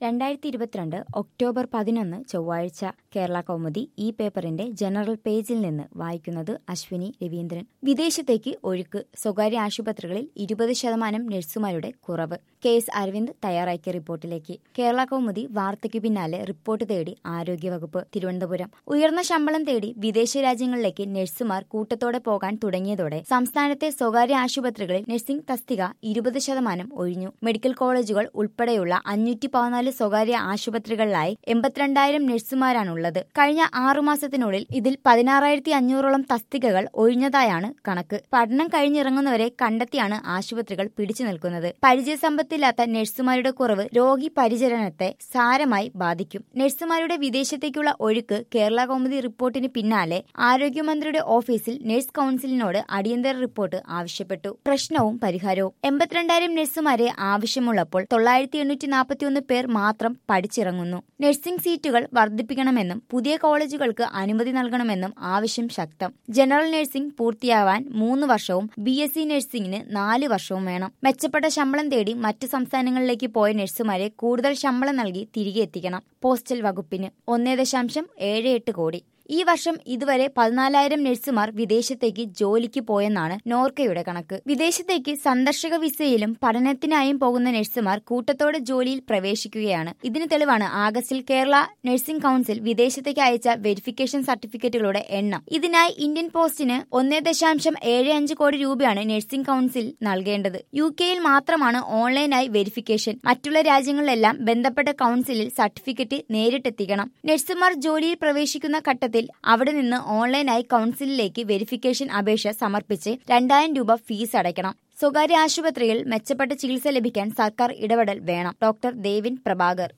രണ്ടായിരത്തി ഇരുപത്തിരണ്ട് ഒക്ടോബർ പതിനൊന്ന് ചൊവ്വാഴ്ച കേരള കൗമുദി ഈ പേപ്പറിന്റെ ജനറൽ പേജിൽ നിന്ന് വായിക്കുന്നത് അശ്വിനി രവീന്ദ്രൻ വിദേശത്തേക്ക് ഒഴുക്ക് സ്വകാര്യ ആശുപത്രികളിൽ ഇരുപത് ശതമാനം നഴ്സുമാരുടെ കുറവ് കെ എസ് അരവിന്ദ് തയ്യാറാക്കിയ റിപ്പോർട്ടിലേക്ക് കേരള കൗമുദി വാർത്തയ്ക്കു പിന്നാലെ റിപ്പോർട്ട് തേടി ആരോഗ്യവകുപ്പ് തിരുവനന്തപുരം ഉയർന്ന ശമ്പളം തേടി വിദേശ രാജ്യങ്ങളിലേക്ക് നഴ്സുമാർ കൂട്ടത്തോടെ പോകാൻ തുടങ്ങിയതോടെ സംസ്ഥാനത്തെ സ്വകാര്യ ആശുപത്രികളിൽ നഴ്സിംഗ് തസ്തിക ഇരുപത് ശതമാനം ഒഴിഞ്ഞു മെഡിക്കൽ കോളേജുകൾ ഉൾപ്പെടെയുള്ള അഞ്ഞൂറ്റി പതിനാല് സ്വകാര്യ ആശുപത്രികളിലായി എൺപത്തിരണ്ടായിരം നഴ്സുമാരാണുള്ളത് കഴിഞ്ഞ ആറുമാസത്തിനുള്ളിൽ ഇതിൽ പതിനാറായിരത്തി അഞ്ഞൂറോളം തസ്തികകൾ ഒഴിഞ്ഞതായാണ് കണക്ക് പഠനം കഴിഞ്ഞിറങ്ങുന്നവരെ കണ്ടെത്തിയാണ് ആശുപത്രികൾ പിടിച്ചു നിൽക്കുന്നത് പരിചയസമ്പത്തില്ലാത്ത നഴ്സുമാരുടെ കുറവ് രോഗി പരിചരണത്തെ സാരമായി ബാധിക്കും നഴ്സുമാരുടെ വിദേശത്തേക്കുള്ള ഒഴുക്ക് കേരള കൗമുദി റിപ്പോർട്ടിന് പിന്നാലെ ആരോഗ്യമന്ത്രിയുടെ ഓഫീസിൽ നഴ്സ് കൌൺസിലിനോട് അടിയന്തര റിപ്പോർട്ട് ആവശ്യപ്പെട്ടു പ്രശ്നവും പരിഹാരവും എൺപത്തിരണ്ടായിരം നഴ്സുമാരെ ആവശ്യമുള്ളപ്പോൾ തൊള്ളായിരത്തി എണ്ണൂറ്റി നാൽപ്പത്തിയൊന്ന് പേർ മാത്രം പഠിച്ചിറങ്ങുന്നു നഴ്സിംഗ് സീറ്റുകൾ വർദ്ധിപ്പിക്കണമെന്നും പുതിയ കോളേജുകൾക്ക് അനുമതി നൽകണമെന്നും ആവശ്യം ശക്തം ജനറൽ നഴ്സിംഗ് പൂർത്തിയാവാൻ മൂന്ന് വർഷവും ബി എസ് സി നഴ്സിംഗിന് നാല് വർഷവും വേണം മെച്ചപ്പെട്ട ശമ്പളം തേടി മറ്റ് സംസ്ഥാനങ്ങളിലേക്ക് പോയ നഴ്സുമാരെ കൂടുതൽ ശമ്പളം നൽകി തിരികെ എത്തിക്കണം പോസ്റ്റൽ വകുപ്പിന് ഒന്നേ ദശാംശം ഏഴ് എട്ട് കോടി ഈ വർഷം ഇതുവരെ പതിനാലായിരം നഴ്സുമാർ വിദേശത്തേക്ക് ജോലിക്ക് പോയെന്നാണ് നോർക്കയുടെ കണക്ക് വിദേശത്തേക്ക് സന്ദർശക വിസയിലും പഠനത്തിനായും പോകുന്ന നഴ്സുമാർ കൂട്ടത്തോടെ ജോലിയിൽ പ്രവേശിക്കുകയാണ് ഇതിന് തെളിവാണ് ആഗസ്റ്റിൽ കേരള നഴ്സിംഗ് കൌൺസിൽ വിദേശത്തേക്ക് അയച്ച വെരിഫിക്കേഷൻ സർട്ടിഫിക്കറ്റുകളുടെ എണ്ണം ഇതിനായി ഇന്ത്യൻ പോസ്റ്റിന് ഒന്നേ ദശാംശം ഏഴ് അഞ്ച് കോടി രൂപയാണ് നഴ്സിംഗ് കൌൺസിൽ നൽകേണ്ടത് യു കെയിൽ മാത്രമാണ് ഓൺലൈനായി വെരിഫിക്കേഷൻ മറ്റുള്ള രാജ്യങ്ങളിലെല്ലാം ബന്ധപ്പെട്ട കൌൺസിലിൽ സർട്ടിഫിക്കറ്റ് നേരിട്ടെത്തിക്കണം നഴ്സുമാർ ജോലിയിൽ പ്രവേശിക്കുന്ന ഘട്ടത്തിൽ അവിടെ നിന്ന് ഓൺലൈനായി കൌൺസിലിലേക്ക് വെരിഫിക്കേഷൻ അപേക്ഷ സമർപ്പിച്ച് രണ്ടായിരം രൂപ ഫീസ് അടയ്ക്കണം സ്വകാര്യ ആശുപത്രിയിൽ മെച്ചപ്പെട്ട ചികിത്സ ലഭിക്കാൻ സർക്കാർ ഇടപെടൽ വേണം ഡോക്ടർ ദേവിൻ പ്രഭാകർ